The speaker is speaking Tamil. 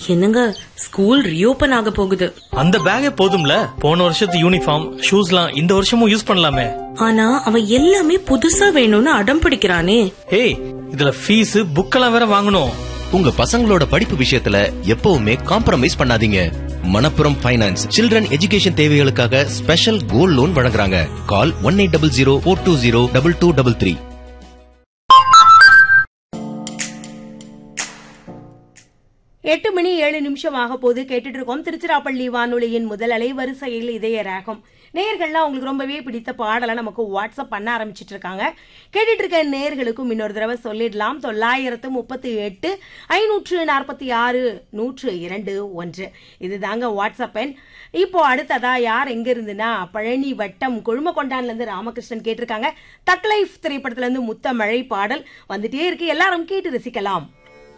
என்னங்க ஸ்கூல் ரீஓபன் ஆக போகுது அந்த பேக்கே போதும்ல போன வருஷத்து யூனிஃபார்ம் ஷூஸ்லாம் இந்த வருஷமும் யூஸ் பண்ணலாமே ஆனா அவன் எல்லாமே புதுசா வேணும்னு அடம் பிடிக்கிறானே ஏய் இதுல ஃபீஸ் புக்கெல்லாம் வேற வாங்கணும் உங்க பசங்களோட படிப்பு விஷயத்துல எப்பவுமே காம்ப்ரமைஸ் பண்ணாதீங்க மணப்புரம் ஃபைனான்ஸ் சில்ட்ரன் எஜுகேஷன் தேவைகளுக்காக ஸ்பெஷல் கோல்ட் லோன் வழங்குறாங்க call one eight double zero four two zero double two double three எட்டு மணி ஏழு நிமிஷம் ஆக போது கேட்டுட்டு இருக்கோம் திருச்சிராப்பள்ளி வானொலியின் முதல் அலைவரிசையில் இதய ராகம் நேயர்கள்லாம் உங்களுக்கு ரொம்பவே பிடித்த பாடலை நமக்கு வாட்ஸ்அப் பண்ண ஆரம்பிச்சிட்டு இருக்காங்க கேட்டுட்டு இருக்க நேயர்களுக்கும் இன்னொரு தடவை சொல்லிடலாம் தொள்ளாயிரத்து முப்பத்தி எட்டு ஐநூற்று நாற்பத்தி ஆறு நூற்று இரண்டு ஒன்று இதுதாங்க வாட்ஸ்அப் எண் இப்போ அடுத்ததா யார் எங்க இருந்துன்னா பழனி வட்டம் கொழுமக்கொண்டான்ல இருந்து ராமகிருஷ்ணன் கேட்டிருக்காங்க தக் லைஃப் திரைப்படத்துல இருந்து முத்த மழை பாடல் வந்துட்டே இருக்கு எல்லாரும் கேட்டு ரசிக்கலாம்